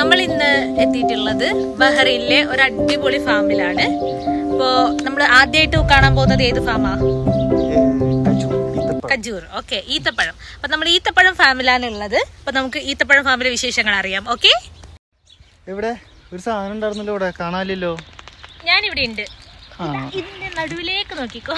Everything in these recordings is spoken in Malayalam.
നമ്മൾ ഇന്ന് എത്തിയിട്ടുള്ളത് ബഹ്റൈനിലെ ഒരു അടിപൊളി ഫാമിലാണ് അപ്പോ നമ്മൾ ആദ്യമായിട്ട് കാണാൻ പോകുന്നത് ഏത് ഫാമാ കജൂർ ഓക്കെ ഈത്തപ്പഴം അപ്പൊ നമ്മൾ ഈത്തപ്പഴം ഫാമിലാണ് ഉള്ളത് അപ്പൊ നമുക്ക് ഈത്തപ്പഴം ഫാമിലെ വിശേഷങ്ങൾ അറിയാം ഓക്കെ എവിടെ ഒരു സാധനം ഉണ്ടായിരുന്നല്ലോ ഇവിടെ കാണാനില്ലല്ലോ ഞാനിവിടെ ഉണ്ട് ആ ഇതിന്റെ നടുവിലേക്ക് നോക്കിക്കോ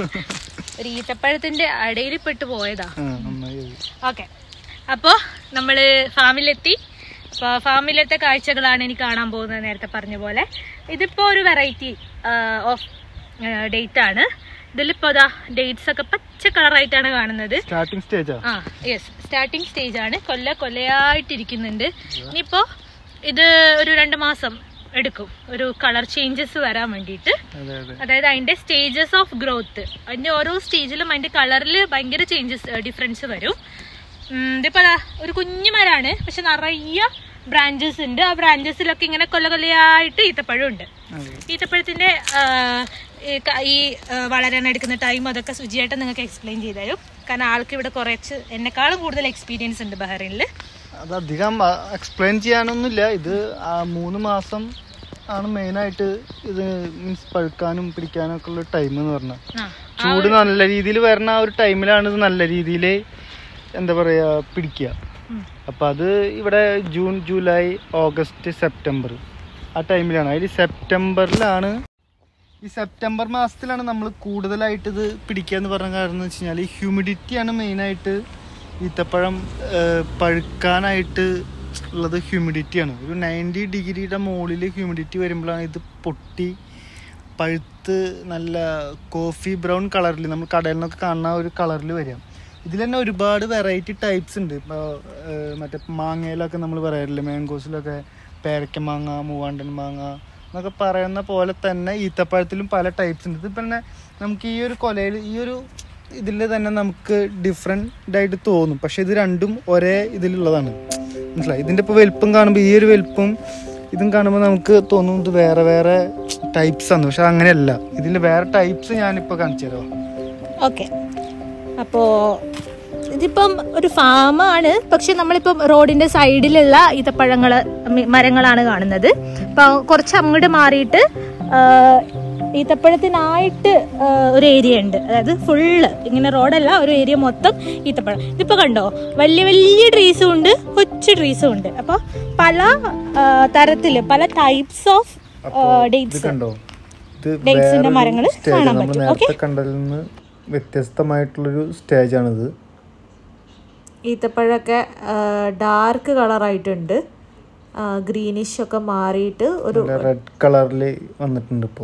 ഒരു ഈത്തപ്പഴത്തിന്റെ അടയിൽ പെട്ട് പോയതാ ആ, നന്നായി അത്. ഓക്കെ അപ്പോൾ നമ്മൾ ഫാമിലെത്തി അപ്പോൾ ഫാമിലത്തെ കാഴ്ചകളാണ് എനിക്ക് കാണാൻ പോകുന്നത് നേരത്തെ പറഞ്ഞ പോലെ ഇതിപ്പോൾ ഒരു വെറൈറ്റി ഓഫ് ഡേറ്റ് ആണ് ഇതിലിപ്പോൾ അതാ ഡേറ്റ്സ് ഒക്കെ പച്ച കളറായിട്ടാണ് കാണുന്നത് സ്റ്റാർട്ടിംഗ് സ്റ്റേജാ ആ യെസ് സ്റ്റാർട്ടിംഗ് സ്റ്റേജ് ആണ് കൊല്ല കൊല്ലയായിട്ടിരിക്കുന്നുണ്ട് ഇനിയിപ്പോൾ ഇത് ഒരു രണ്ട് മാസം എടുക്കും ഒരു കളർ ചേഞ്ചസ് വരാൻ വേണ്ടിയിട്ട് അതെ അതെ അതായത് അതിന്റെ സ്റ്റേജസ് ഓഫ് ഗ്രോത്ത് അതിന്റെ ഓരോ സ്റ്റേജിലും അതിന്റെ കളറിൽ ഭയങ്കര ചേഞ്ചസ് ഡിഫറൻസ് വരും ഉം, ഇതിപ്പോ ദാ ഒരു കുഞ്ഞു മരാണ് പക്ഷെ നിറയെ ബ്രാഞ്ചസ് ഉണ്ട് ആ ബ്രാഞ്ചസിലൊക്കെ ഇങ്ങനെ കൊല്ല കൊല്ലയായിട്ട് ഈത്തപ്പഴം ഉണ്ട് അതെ ഈത്തപ്പഴത്തിന്റെ ആ, ഈ ക- ഈ ആ, വളരാൻ എടുക്കുന്ന ടൈം അതൊക്കെ സുജിയായിട്ട് നിങ്ങൾക്ക് എക്സ്പ്ലെയിൻ ചെയ്തു തരും കാരണം ആൾക്ക് ഇവിടെ കുറച്ച് എന്നെക്കാളും കൂടുതൽ എക്സ്പീരിയൻസ് ഉണ്ട് ബഹ്റൈനിൽ അത് അധികം എക്സ്പ്ലെയിൻ ചെയ്യാനൊന്നുമില്ല ഇത് ആ മൂന്ന് മാസം ആണ് മെയിനായിട്ട് ഇത് മീൻസ് പഴുക്കാനും പിടിക്കാനും ഒക്കെ ഉള്ള ടൈം എന്ന് പറഞ്ഞാൽ ആ ചൂട് നല്ല രീതിയിൽ വരുന്ന ആ ഒരു ടൈമിലാണ് ഇത് നല്ല രീതിയിൽ എന്താ പറയാ പിടിക്കുക ഉം. അപ്പം അത് ഇവിടെ ജൂൺ ജൂലൈ ഓഗസ്റ്റ് സെപ്റ്റംബർ ആ ടൈമിലാണ് അതിൽ സെപ്റ്റംബറിലാണ് ഈ സെപ്റ്റംബർ മാസത്തിലാണ് നമ്മൾ കൂടുതലായിട്ട് ഇത് പിടിക്കുക എന്ന് പറഞ്ഞ കാരണം എന്ന് വെച്ച് കഴിഞ്ഞാൽ ഈ ഹ്യൂമിഡിറ്റിയാണ് മെയിനായിട്ട് ഈത്തപ്പഴം ഏഹ്, പഴുക്കാനായിട്ട് ഉള്ളത് ഹ്യൂമിഡിറ്റിയാണ് ഒരു നയൻറ്റി ഡിഗ്രിയുടെ മുകളിൽ ഹ്യൂമിഡിറ്റി വരുമ്പോഴാണ് ഇത് പൊട്ടി പഴുത്ത് നല്ല കോഫി ബ്രൗൺ കളറിൽ നമ്മൾ കടയിൽ നിന്നൊക്കെ കാണുന്ന ഒരു കളറിൽ വരിക ഇതിൽ തന്നെ ഒരുപാട് വെറൈറ്റി ടൈപ്സ് ഉണ്ട് ഇപ്പോൾ മറ്റേ മാങ്ങയിലൊക്കെ നമ്മൾ പറയാറില്ലേ മാംഗോസിലൊക്കെ പേരക്ക മാങ്ങ മൂവാണ്ടൻ മാങ്ങ എന്നൊക്കെ പറയുന്ന പോലെ തന്നെ ഈത്തപ്പഴത്തിലും പല ടൈപ്സ് ഉണ്ട് ഇതിപ്പോൾ തന്നെ നമുക്ക് ഈ ഒരു കൊലയിൽ ഈ ഒരു ഇതിൽ തന്നെ നമുക്ക് ഡിഫറെൻ്റ് ആയിട്ട് തോന്നും പക്ഷെ ഇത് രണ്ടും ഒരേ ഇതിലുള്ളതാണ് മനസ്സിലായി ഇതിൻ്റെ ഇപ്പോൾ വലിപ്പം കാണുമ്പോൾ ഈ ഒരു വലിപ്പം ഇതും കാണുമ്പോൾ നമുക്ക് തോന്നും ഇത് വേറെ വേറെ ടൈപ്സ് ആണ് പക്ഷെ അങ്ങനെയല്ല ഇതിൽ വേറെ ടൈപ്സ് ഞാനിപ്പോൾ കാണിച്ചു തരാം ഓക്കെ അപ്പോൾ ഇതിപ്പം ഒരു ഫാമാണ് പക്ഷെ നമ്മളിപ്പം റോഡിന്റെ സൈഡിലുള്ള ഈത്തപ്പഴങ്ങൾ മരങ്ങളാണ് കാണുന്നത് അപ്പോൾ കുറച്ച് അങ്ങോട്ട് മാറിയിട്ട് ആ, ഈത്തപ്പഴത്തിനായിട്ട് ആ, ഒരു ഏരിയ ഉണ്ട് അതായത് ഫുള്ള് ഇങ്ങനെ റോഡല്ല ഒരു ഏരിയ മൊത്തം ഈത്തപ്പഴം ഇതിപ്പോൾ കണ്ടോ വലിയ വലിയ ട്രീസും ഉണ്ട് കൊച്ചു ട്രീസും ഉണ്ട് അപ്പോൾ പല തരത്തിൽ പല ടൈപ്സ് ഓഫ് ഇത് ഡേറ്റ്സ് കണ്ടോ ഇത് Dates ന്റെ വേറൊരു മരങ്ങള് stage ആണ്. കാണാൻ നമ്മൾ പറ്റും. നേരത്തെ കണ്ടതിൽ നിന്ന് വ്യത്യസ്തമായിട്ടുള്ളൊരു സ്റ്റേജാണിത് ഈത്തപ്പഴമൊക്കെ ഡാർക്ക് കളറായിട്ടുണ്ട് ഗ്രീനിഷ് ഒക്കെ മാറിയിട്ട് ഒരു റെഡ് കളറിൽ വന്നിട്ടുണ്ട് ഇപ്പോൾ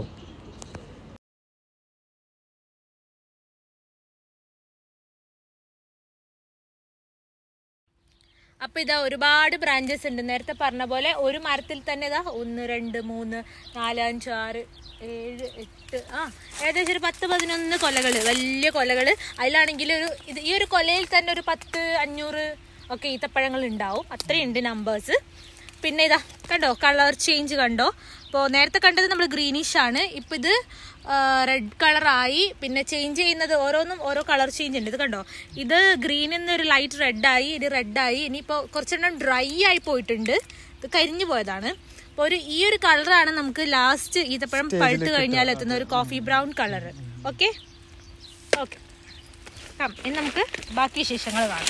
അപ്പൊ ഇതാ ഒരുപാട് ബ്രാഞ്ചസ് ഉണ്ട് നേരത്തെ പറഞ്ഞ പോലെ ഒരു മരത്തിൽ തന്നെ ഇതാ ഒന്ന് രണ്ട് മൂന്ന് നാല് അഞ്ച് ആറ് ഏഴ് എട്ട് ആ ഏകദേശം ഒരു പത്ത് പതിനൊന്ന് കൊലകള് വലിയ കൊലകള് അതിലാണെങ്കിൽ ഒരു ഇത് ഈ ഒരു കൊലയിൽ തന്നെ ഒരു പത്ത് അഞ്ഞൂറ് ഒക്കെ ഈത്തപ്പഴങ്ങൾ ഉണ്ടാവും അത്രയുണ്ട് നമ്പേഴ്സ് പിന്നെ ഇതാ കണ്ടോ കളർ ചേഞ്ച് കണ്ടോ അപ്പോൾ നേരത്തെ കണ്ടത് നമ്മൾ ഗ്രീനിഷ് ആണ് ഇപ്പം ഇത് റെഡ് കളറായി പിന്നെ ചേഞ്ച് ചെയ്യുന്നത് ഓരോന്നും ഓരോ കളർ ചേഞ്ച് ഉണ്ട് ഇത് കണ്ടോ ഇത് ഗ്രീനിൽ നിന്ന് ഒരു ലൈറ്റ് റെഡായി ഇത് റെഡായി ഇനിയിപ്പോൾ കുറച്ചെണ്ണം ഡ്രൈ ആയി പോയിട്ടുണ്ട് ഇത് കരിഞ്ഞു പോയതാണ് അപ്പോൾ ഒരു ഈ ഒരു കളറാണ് നമുക്ക് ലാസ്റ്റ് ഈത്തപ്പഴം പഴുത്ത് കഴിഞ്ഞാൽ എത്തുന്ന ഒരു coffee brown colour okay okay ഇനി നമുക്ക് ബാക്കി വിശേഷങ്ങൾ കാണാം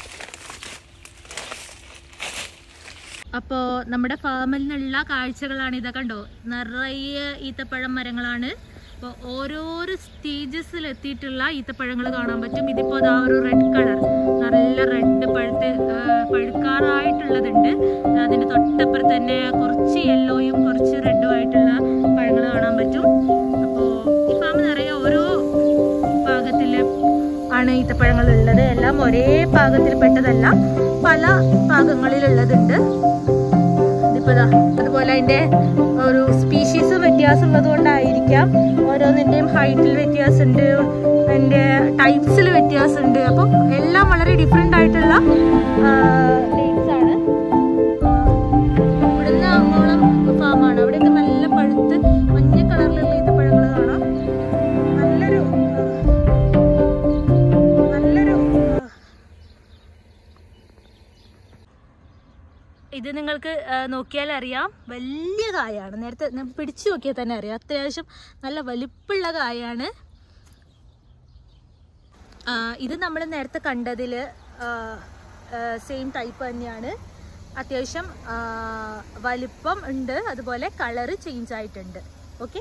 അപ്പോൾ നമ്മുടെ ഫാമിൽ നിന്നുള്ള കാഴ്ചകളാണ് ഇതാ കണ്ടോ നിറയെ ഈത്തപ്പഴം മരങ്ങളാണ് അപ്പോൾ ഓരോരോ സ്റ്റേജസിൽ എത്തിയിട്ടുള്ള ഈത്തപ്പഴങ്ങൾ കാണാൻ പറ്റും ഇതിപ്പോൾ അതാ ഒരു റെഡ് കളർ നല്ല റെഡ് പഴുത്ത് ആ, പഴുക്കാറായിട്ടുള്ളതുണ്ട് അതിൻ്റെ തൊട്ടപ്പുറത്ത് തന്നെ കുറച്ച് യെല്ലോയും കുറച്ച് റെഡും ആയിട്ടുള്ള പഴങ്ങൾ കാണാൻ പറ്റും അപ്പോൾ ഈ ഫാം നിറയെ ഓരോ പാകത്തിലെ ആണ് ഈത്തപ്പഴങ്ങൾ ഉള്ളത് എല്ലാം ഒരേ പാകത്തിൽ പെട്ടതല്ല പല പാകങ്ങളിലുള്ളതുണ്ട് ഇതിപ്പോ ദാ അതുപോലെ അതിന്റെ ഒരു സ്പീഷീസ് വ്യത്യാസം ഉള്ളത് കൊണ്ടായിരിക്കാം ഓരോന്നിന്റെയും ഹൈറ്റിൽ വ്യത്യാസമുണ്ട് അതിന്റെ ടൈപ്സിൽ വ്യത്യാസമുണ്ട് അപ്പം എല്ലാം വളരെ ഡിഫറെന്റ് ആയിട്ടുള്ള ഡേറ്റ്സ് ആണ് ആ, ഇവിടുന്ന് അങ്ങോളം ഫാമാണ് അവിടെയൊക്കെ നല്ല പഴുത്ത് മഞ്ഞ കളറിലുള്ള ഈത്തപ്പഴങ്ങൾ കാണാം നല്ലൊരു ആ, നല്ലൊരു ആ, ഇത് നിങ്ങൾക്ക് ആ, നോക്കിയാൽ അറിയാം വലിയ കായാണ് നേരത്തെ ഞാൻ പിടിച്ചു നോക്കിയാൽ തന്നെ അറിയാം അത്യാവശ്യം നല്ല വലിപ്പുള്ള കായാണ് ആ, ഇത് നമ്മൾ നേരത്തെ കണ്ടതിൽ സെയിം ടൈപ്പ് തന്നെയാണ് അത്യാവശ്യം ആ, വലിപ്പം ഉണ്ട് അതുപോലെ കളറ് ചേഞ്ച് ആയിട്ടുണ്ട് ഓക്കെ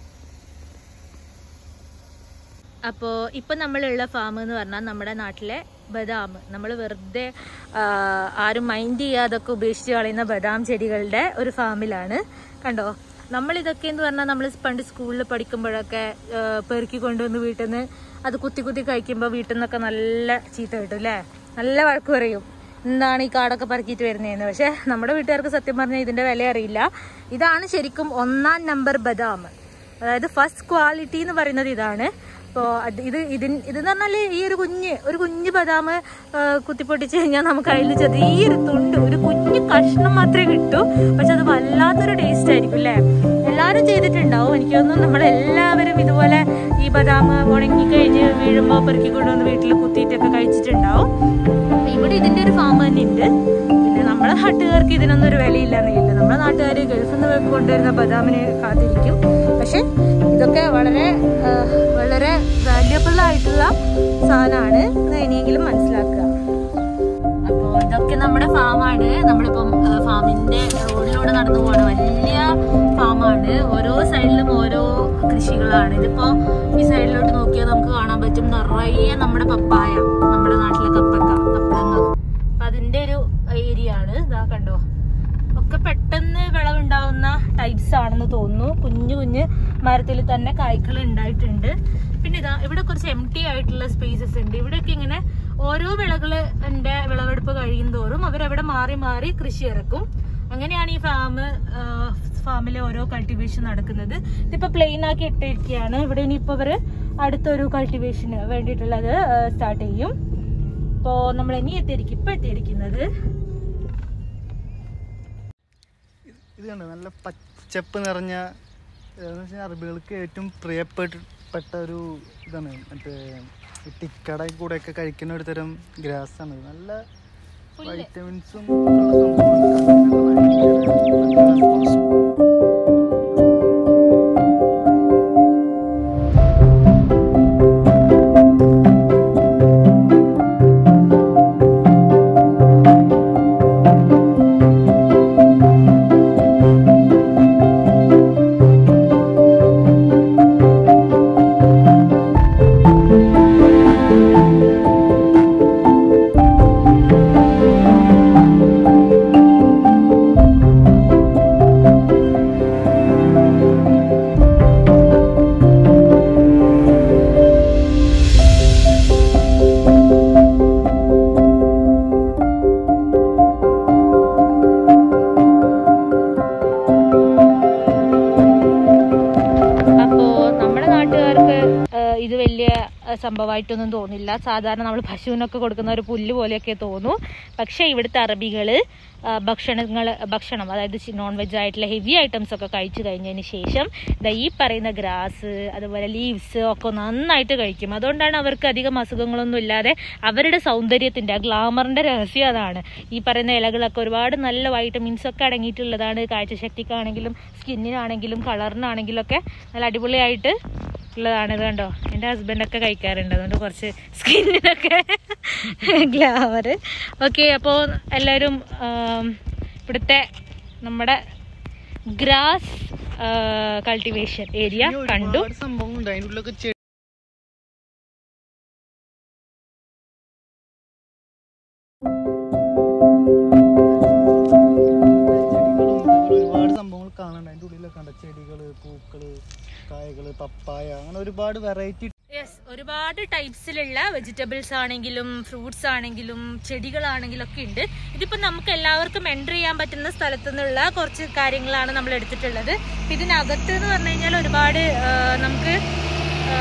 അപ്പോൾ ഇപ്പം നമ്മളുള്ള ഫാം എന്ന് പറഞ്ഞാൽ നമ്മുടെ നാട്ടിലെ ബദാം നമ്മൾ വെറുതെ ആ, ആരും മൈൻഡ് ചെയ്യാതൊക്കെ ഉപേക്ഷിച്ച് കളയുന്ന ബദാം ചെടികളുടെ ഒരു ഫാമിലാണ് കണ്ടോ നമ്മളിതൊക്കെ എന്ന് പറഞ്ഞാൽ നമ്മൾ പണ്ട് സ്കൂളിൽ പഠിക്കുമ്പോഴൊക്കെ ആ, പെറുക്കി കൊണ്ടുവന്ന് വീട്ടിൽ നിന്ന് അത് കുത്തി കുത്തി കഴിക്കുമ്പോൾ വീട്ടിൽ നിന്നൊക്കെ നല്ല ചീത്ത കിട്ടും അല്ലേ നല്ല വഴക്ക് പറയും എന്താണ് ഈ കാടൊക്കെ പറക്കിയിട്ട് വരുന്നതെന്ന് പക്ഷെ നമ്മുടെ വീട്ടുകാർക്ക് സത്യം പറഞ്ഞാൽ ഇതിന്റെ വില അറിയില്ല ഇതാണ് ശരിക്കും ഒന്നാം നമ്പർ ബദാം അതായത് ഫസ്റ്റ് ക്വാളിറ്റി എന്ന് പറയുന്നത് ഇതാണ് അപ്പോൾ അത് ഇത് ഇതിൻ ഇതെന്ന് പറഞ്ഞാൽ ഈ ഒരു കുഞ്ഞ് ഒരു കുഞ്ഞ് ബദാം ആ, കുത്തിപ്പൊട്ടിച്ച് കഴിഞ്ഞാൽ നമുക്ക് അതിൽ ചെറിയൊരു തുണ്ട് ഒരു കുഞ്ഞ് കഷ്ണം മാത്രമേ കിട്ടൂ പക്ഷെ അത് വല്ലാത്തൊരു ടേസ്റ്റ് ആയിരിക്കും അല്ലേ എല്ലാവരും ചെയ്തിട്ടുണ്ടാവും എനിക്ക് തോന്നുന്നു നമ്മളെല്ലാവരും ഇതുപോലെ ഈ ബദാം ഉണങ്ങി കഴിഞ്ഞ് വീഴുമ്പോൾ പെറുക്കി കൊണ്ടുവന്ന് വീട്ടിൽ കുത്തിയിട്ടൊക്കെ കഴിച്ചിട്ടുണ്ടാവും ഇവിടെ ഇതിന്റെ ഒരു ഫാം തന്നെ ഉണ്ട് പിന്നെ നമ്മുടെ നാട്ടുകാർക്ക് ഇതിനൊന്നും ഒരു വിലയില്ലെന്നില്ല നമ്മുടെ നാട്ടുകാർ ഗൾഫിൽ നിന്ന് കൊണ്ടുവരുന്ന ബദാമിന് കാത്തിരിക്കും പക്ഷെ ഇതൊക്കെ വളരെ ആ, വളരെ വാല്യബിൾ ആയിട്ടുള്ള സാധനമാണ് എന്ന് ഇനിയെങ്കിലും മനസ്സിലാക്കുക അപ്പോൾ ഇതൊക്കെ നമ്മുടെ ഫാമാണ് നമ്മളിപ്പം ആ, ഫാമിന്റെ റോഡിലൂടെ നടന്നു പോകണം വലിയ ഫാമാണ് ഓരോ സൈഡിലും ഓരോ കൃഷികളാണ് ഇതിപ്പോ ഈ സൈഡിലോട്ട് നോക്കിയാൽ നമുക്ക് കാണാൻ പറ്റും നിറയെ നമ്മുടെ പപ്പായ നമ്മുടെ നാട്ടിലെ കപ്പക്ക കപ്പളങ്ങ അപ്പൊ അതിന്റെ ഒരു ഏരിയ ആണ് ഇതാ കണ്ടോ ഒക്കെ പെട്ടെന്ന് വിളവുണ്ടാവുന്ന ടൈപ്സ് ആണെന്ന് തോന്നുന്നു കുഞ്ഞു കുഞ്ഞ് മരത്തിൽ തന്നെ കായ്ക്കൾ ഉണ്ടായിട്ടുണ്ട് പിന്നെ ഇതാ ഇവിടെ കുറച്ച് എം ടി ആയിട്ടുള്ള സ്പേസസ് ഉണ്ട് ഇവിടെയൊക്കെ ഇങ്ങനെ ഓരോ വിളകളുടെ വിളവെടുപ്പ് കഴിയും തോറും അവരവിടെ മാറി മാറി കൃഷി ഇറക്കും അങ്ങനെയാണ് ഈ ഫാം ഫാമിലെ ഓരോ കൾട്ടിവേഷൻ നടക്കുന്നത് ഇതിപ്പോ പ്ലെയിൻ ആക്കി ഇട്ടിരിക്കുകയാണ് ഇവിടെ ഇനിയിപ്പോ അവര് അടുത്തൊരു കൾട്ടിവേഷന് വേണ്ടിയിട്ടുള്ളത് സ്റ്റാർട്ട് ചെയ്യും ഇപ്പോ നമ്മൾ ഇനി എത്തിയിരിക്കും ഇപ്പൊ എത്തിയിരിക്കുന്നത് ഇത് കണ്ടോ നല്ല പച്ചപ്പ് നിറഞ്ഞ ഏതെന്ന് വെച്ചാൽ അറബികൾക്ക് ഏറ്റവും പ്രിയപ്പെട്ട ഒരു ഇതാണ് മറ്റേ ഈ ടിക്കട കൂടെയൊക്കെ കഴിക്കുന്ന ഒരു തരം ഗ്രാസ് ആണ് ഇത്. നല്ല വൈറ്റമിൻസും ഉള്ള സംഭവമാണ് കണ്ണിനൊക്കെ ഭയങ്കര അപ്പോ നമ്മുടെ നാട്ടുകാർക്ക് ആ, ഇത് വലിയ ആ, സംഭവമായിട്ടൊന്നും തോന്നില്ല സാധാരണ നമ്മൾ പശുവിനൊക്കെ കൊടുക്കുന്ന ഒരു പുല്ല് പോലെയൊക്കെ തോന്നും പക്ഷെ ഇവിടുത്തെ അറബികള് ആ, ഭക്ഷണങ്ങൾ ഭക്ഷണം അതായത് നോൺ വെജ് ആയിട്ടുള്ള ഹെവി ഐറ്റംസ് ഒക്കെ കഴിച്ചു കഴിഞ്ഞതിന് ശേഷം ദാ ഈ പറയുന്ന ഗ്രാസ് അതുപോലെ ലീവ്സ് ഒക്കെ നന്നായിട്ട് കഴിക്കും അതുകൊണ്ടാണ് അവർക്ക് അധികം അസുഖങ്ങളൊന്നും ഇല്ലാതെ അവരുടെ സൗന്ദര്യത്തിന്റെ ആ ഗ്ലാമറിന്റെ രഹസ്യം അതാണ് ഈ പറയുന്ന ഇലകളൊക്കെ ഒരുപാട് നല്ല വൈറ്റമിൻസ് ഒക്കെ അടങ്ങിയിട്ടുള്ളതാണ് കാഴ്ചശക്തിക്കാണെങ്കിലും സ്കിന്നിനാണെങ്കിലും കളറിനാണെങ്കിലും ഒക്കെ നല്ല അടിപൊളിയായിട്ട് ഉള്ളതാണ് ഇത് കണ്ടോ എൻ്റെ ഹസ്ബൻഡൊക്കെ കഴിക്കാറുണ്ട് അതുകൊണ്ട് കുറച്ച് സ്കിന്നിനൊക്കെ ഗ്ലാമർ ഓക്കെ അപ്പോൾ എല്ലാവരും ആം, ഇവിടുത്തെ നമ്മുടെ ഗ്രാസ് കൾട്ടിവേഷൻ ഏരിയ ഇനി കണ്ടു ഒരുപാട് സംഭവങ്ങളുണ്ട് അതിൻ്റെ ഉള്ളിലൊക്കെ ചെടി ചെടികളും അതുപോലെ ഒരുപാട് സംഭവങ്ങൾ കാണാനുണ്ട് അതിൻ്റെ ഉള്ളിലൊക്കെ കണ്ട ചെടികള് പൂക്കള് കായകള് പപ്പായ അങ്ങനെ ഒരുപാട് വെറൈറ്റി യെസ് ഒരുപാട് ടൈപ്സിലുള്ള വെജിറ്റബിൾസ് ആണെങ്കിലും ഫ്രൂട്ട്സ് ആണെങ്കിലും ചെടികളാണെങ്കിലും ഒക്കെ ഉണ്ട് ഇതിപ്പോ നമുക്ക് എല്ലാവർക്കും എൻ്റർ ചെയ്യാൻ പറ്റുന്ന സ്ഥലത്തു നിന്നുള്ള കുറച്ച് കാര്യങ്ങളാണ് നമ്മൾ എടുത്തിട്ടുള്ളത് ഇപ്പൊ ഇതിനകത്ത് എന്ന് പറഞ്ഞു കഴിഞ്ഞാൽ ഒരുപാട് ആ, നമുക്ക് ആ,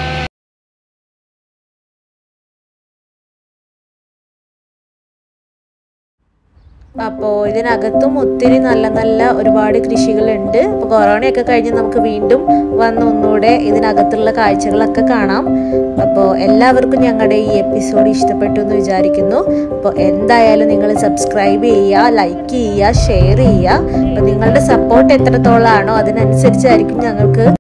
അപ്പോൾ ഇതിനകത്തും ഒത്തിരി നല്ല നല്ല ഒരുപാട് കൃഷികളുണ്ട് അപ്പോൾ കൊറോണയൊക്കെ കഴിഞ്ഞ് നമുക്ക് വീണ്ടും വന്ന് ഒന്നുകൂടെ ഇതിനകത്തുള്ള കാഴ്ചകളൊക്കെ കാണാം അപ്പോൾ എല്ലാവർക്കും ഞങ്ങളുടെ ഈ എപ്പിസോഡ് ഇഷ്ടപ്പെട്ടു എന്ന് വിചാരിക്കുന്നു അപ്പോൾ എന്തായാലും നിങ്ങൾ സബ്സ്ക്രൈബ് ചെയ്യുക ലൈക്ക് ചെയ്യുക ഷെയർ ചെയ്യുക അപ്പോൾ നിങ്ങളുടെ സപ്പോർട്ട് എത്രത്തോളമാണോ അതിനനുസരിച്ചായിരിക്കും ഞങ്ങൾക്ക്